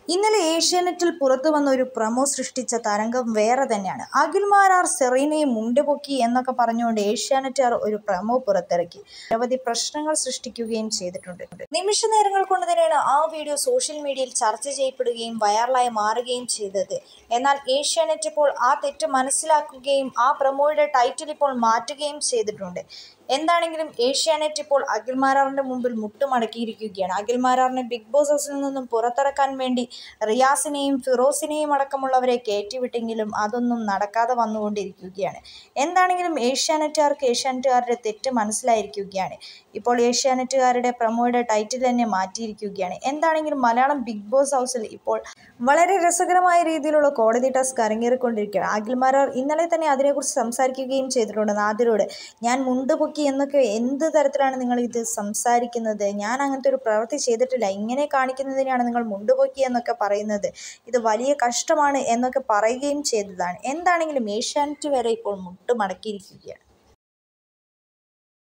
ഇന്നലെ ഏഷ്യാനെറ്റിൽ പുറത്തു വന്ന ഒരു പ്രമോ സൃഷ്ടിച്ച തരംഗം വേറെ തന്നെയാണ് അഖിൽമാരാർ സെറീനയെ മുണ്ടുപൊക്കി എന്നൊക്കെ പറഞ്ഞുകൊണ്ട് ഏഷ്യാനെറ്റുകാർ ഒരു പ്രമോ പുറത്തിറക്കി നിരവധി പ്രശ്നങ്ങൾ സൃഷ്ടിക്കുകയും ചെയ്തിട്ടുണ്ട് നിമിഷ നേരങ്ങൾ കൊണ്ട് തന്നെയാണ് ആ വീഡിയോ സോഷ്യൽ മീഡിയയിൽ ചർച്ച ചെയ്യപ്പെടുകയും വൈറലായി മാറുകയും ചെയ്തത് എന്നാൽ ഏഷ്യാനെറ്റ് ഇപ്പോൾ ആ തെറ്റ് മനസ്സിലാക്കുകയും ആ പ്രമോയുടെ ടൈറ്റിൽ ഇപ്പോൾ മാറ്റുകയും ചെയ്തിട്ടുണ്ട് എന്താണെങ്കിലും ഏഷ്യാനെറ്റ് ഇപ്പോൾ അഖിൽമാരാറിൻ്റെ മുമ്പിൽ മുട്ടുമടക്കിയിരിക്കുകയാണ് അഖിൽമാരാറിനെ ബിഗ് ബോസ് ഹൗസിൽ നിന്നും പുറത്തിറക്കാൻ വേണ്ടി റിയാസിനെയും ഫിറോസിനെയും അടക്കമുള്ളവരെ കയറ്റിവിട്ടെങ്കിലും അതൊന്നും നടക്കാതെ വന്നുകൊണ്ടിരിക്കുകയാണ് എന്താണെങ്കിലും ഏഷ്യാനെറ്റുകാർക്ക് ഏഷ്യാനെറ്റുകാരുടെ തെറ്റ് മനസ്സിലായിരിക്കുകയാണ് ഇപ്പോൾ ഏഷ്യാനെറ്റുകാരുടെ പ്രമോയുടെ ടൈറ്റിൽ തന്നെ മാറ്റിയിരിക്കുകയാണ് എന്താണെങ്കിലും മലയാളം ബിഗ് ബോസ് ഹൗസിൽ ഇപ്പോൾ വളരെ രസകരമായ രീതിയിലുള്ള കോടതി ടാസ്ക് അരങ്ങേറിക്കൊണ്ടിരിക്കുകയാണ് അഖിൽമാരാർ ഇന്നലെ തന്നെ അതിനെക്കുറിച്ച് സംസാരിക്കുകയും ചെയ്തിട്ടുണ്ട് നാദിരോട് ഞാൻ മുണ്ട് പൊക്കി എന്നൊക്കെ എന്ത് തരത്തിലാണ് നിങ്ങൾ ഇത് സംസാരിക്കുന്നത് ഞാൻ അങ്ങനത്തെ ഒരു പ്രവൃത്തി ചെയ്തിട്ടില്ല ഇങ്ങനെ കാണിക്കുന്നതിനാണ് നിങ്ങൾ മുണ്ട് പൊക്കി എന്നൊക്കെ പറയുന്നത് ഇത് വലിയ കഷ്ടമാണ് എന്നൊക്കെ പറയുകയും ചെയ്തതാണ് എന്താണെങ്കിലും ഏഷ്യാനെറ്റ് വരെ ഇപ്പോൾ മുട്ട് മടക്കിയിരിക്കുകയാണ്